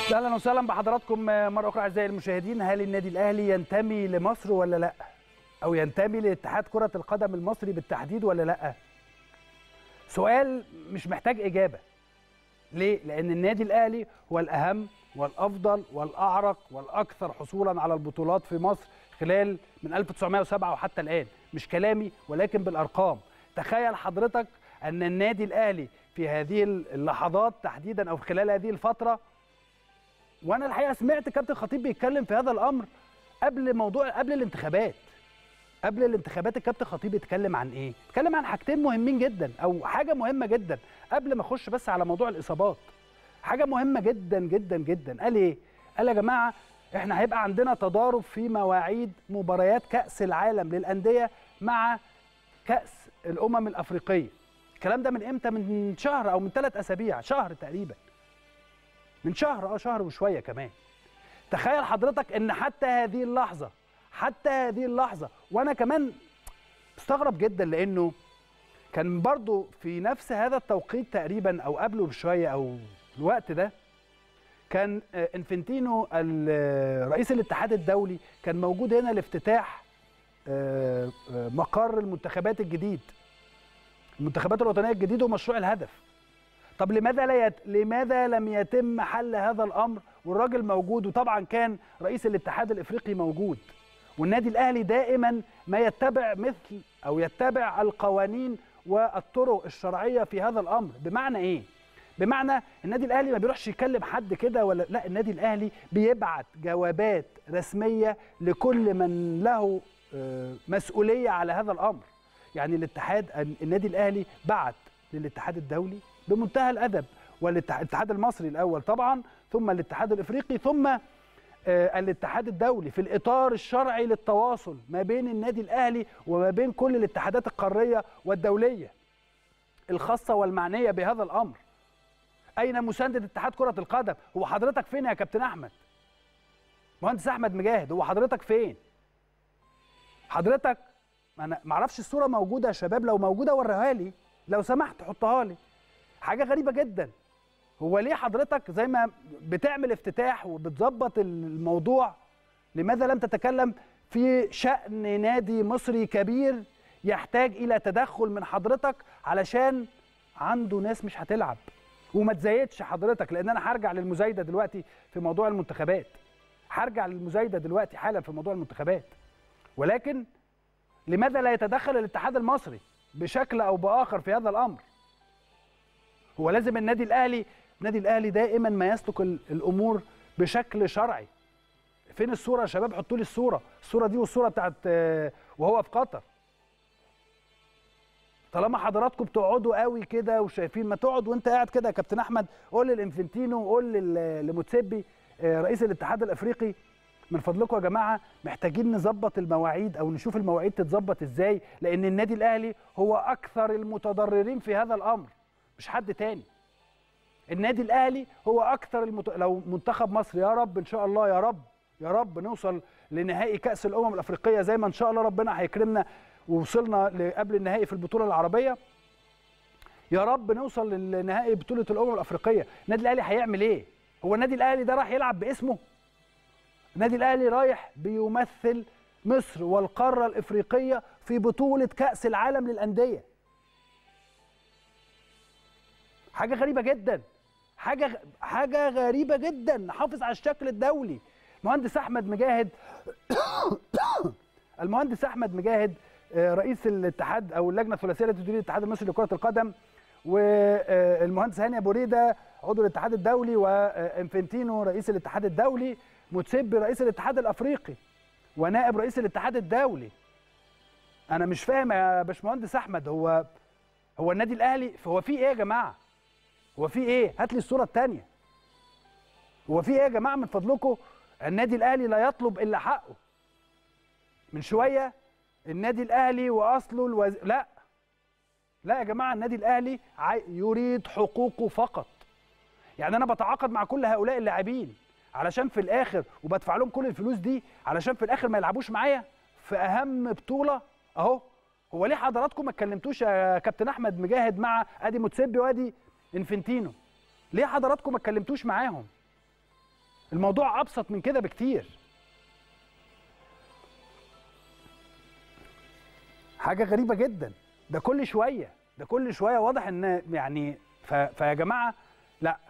اهلا وسهلا بحضراتكم مره اخرى اعزائي المشاهدين هل النادي الاهلي ينتمي لمصر ولا لا او ينتمي لاتحاد كره القدم المصري بالتحديد ولا لا سؤال مش محتاج اجابه ليه لان النادي الاهلي هو الاهم والافضل والاعرق والاكثر حصولا على البطولات في مصر خلال من 1907 وحتى الان مش كلامي ولكن بالارقام تخيل حضرتك ان النادي الاهلي في هذه اللحظات تحديدا او خلال هذه الفتره وانا الحقيقه سمعت كابتن خطيب بيتكلم في هذا الامر قبل موضوع قبل الانتخابات قبل الانتخابات الكابتن خطيب اتكلم عن ايه اتكلم عن حاجتين مهمين جدا او حاجه مهمه جدا قبل ما اخش بس على موضوع الاصابات حاجه مهمه جدا جدا جدا قال ايه قال يا جماعه احنا هيبقى عندنا تضارب في مواعيد مباريات كاس العالم للانديه مع كاس الامم الافريقيه الكلام ده من امتى من شهر او من ثلاث اسابيع شهر تقريبا من شهر اه شهر وشويه كمان تخيل حضرتك ان حتى هذه اللحظه حتى هذه اللحظه وانا كمان مستغرب جدا لانه كان برضو في نفس هذا التوقيت تقريبا او قبله بشويه او الوقت ده كان انفنتينو رئيس الاتحاد الدولي كان موجود هنا لافتتاح مقر المنتخبات الجديد المنتخبات الوطنيه الجديد ومشروع الهدف طب لماذا لا يت... لماذا لم يتم حل هذا الامر والراجل موجود وطبعا كان رئيس الاتحاد الافريقي موجود والنادي الاهلي دائما ما يتبع مثل او يتبع القوانين والطرق الشرعيه في هذا الامر بمعنى ايه بمعنى النادي الاهلي ما بيروحش يكلم حد كده ولا لا النادي الاهلي بيبعت جوابات رسميه لكل من له مسؤوليه على هذا الامر يعني الاتحاد النادي الاهلي بعت للاتحاد الدولي بمنتهى الادب والاتحاد المصري الاول طبعا ثم الاتحاد الافريقي ثم الاتحاد الدولي في الاطار الشرعي للتواصل ما بين النادي الاهلي وما بين كل الاتحادات القاريه والدوليه الخاصه والمعنيه بهذا الامر اين مسانده اتحاد كره القدم هو حضرتك فين يا كابتن احمد مهندس احمد مجاهد هو حضرتك فين حضرتك انا ما اعرفش الصوره موجوده يا شباب لو موجوده وريها لي لو سمحت حطها لي حاجه غريبه جدا هو ليه حضرتك زي ما بتعمل افتتاح وبتظبط الموضوع لماذا لم تتكلم في شأن نادي مصري كبير يحتاج إلى تدخل من حضرتك علشان عنده ناس مش هتلعب وما تزايدش حضرتك لأن أنا هرجع للمزايدة دلوقتي في موضوع المنتخبات هرجع للمزايدة دلوقتي حالا في موضوع المنتخبات ولكن لماذا لا يتدخل الاتحاد المصري بشكل أو بآخر في هذا الأمر هو لازم النادي الاهلي النادي الاهلي دائما ما يسلك الامور بشكل شرعي فين الصوره يا شباب حطوا لي الصوره الصوره دي والصوره بتاعت وهو في قطر طالما حضراتكم بتقعدوا قوي كده وشايفين ما تقعد وانت قاعد كده يا كابتن احمد قول للانفنتينو وقول لموتسيبي رئيس الاتحاد الافريقي من فضلكم يا جماعه محتاجين نظبط المواعيد او نشوف المواعيد تتظبط ازاي لان النادي الاهلي هو اكثر المتضررين في هذا الامر مش حد تاني النادي الاهلي هو اكثر المت... لو منتخب مصر يا رب ان شاء الله يا رب يا رب نوصل لنهائي كاس الامم الافريقيه زي ما ان شاء الله ربنا هيكرمنا ووصلنا قبل النهائي في البطوله العربيه يا رب نوصل لنهائي بطوله الامم الافريقيه النادي الاهلي هيعمل ايه هو النادي الاهلي ده راح يلعب باسمه النادي الاهلي رايح بيمثل مصر والقاره الافريقيه في بطوله كاس العالم للانديه حاجه غريبه جدا حاجه حاجه غريبه جدا نحافظ على الشكل الدولي مهندس احمد مجاهد المهندس احمد مجاهد رئيس الاتحاد او اللجنه الثلاثيه التي تدير الاتحاد المصري لكره القدم والمهندس هاني ابو ريده عضو الاتحاد الدولي وانفنتينو رئيس الاتحاد الدولي متسبي رئيس الاتحاد الافريقي ونائب رئيس الاتحاد الدولي انا مش فاهم يا باشمهندس احمد هو هو النادي الاهلي هو في ايه يا جماعه هو في ايه هات لي الصوره الثانيه هو في ايه يا جماعه من فضلكم النادي الاهلي لا يطلب الا حقه من شويه النادي الاهلي واصله الوز... لا لا يا جماعه النادي الاهلي يريد حقوقه فقط يعني انا بتعاقد مع كل هؤلاء اللاعبين علشان في الاخر وبدفع لهم كل الفلوس دي علشان في الاخر ما يلعبوش معايا في اهم بطوله اهو هو ليه حضراتكم ما اتكلمتوش يا كابتن احمد مجاهد مع ادي موتسيبي وادي انفنتينو ليه حضراتكم ما اتكلمتوش معاهم الموضوع ابسط من كده بكتير حاجه غريبه جدا ده كل شويه ده كل شويه واضح ان يعني ف... فيا جماعه لا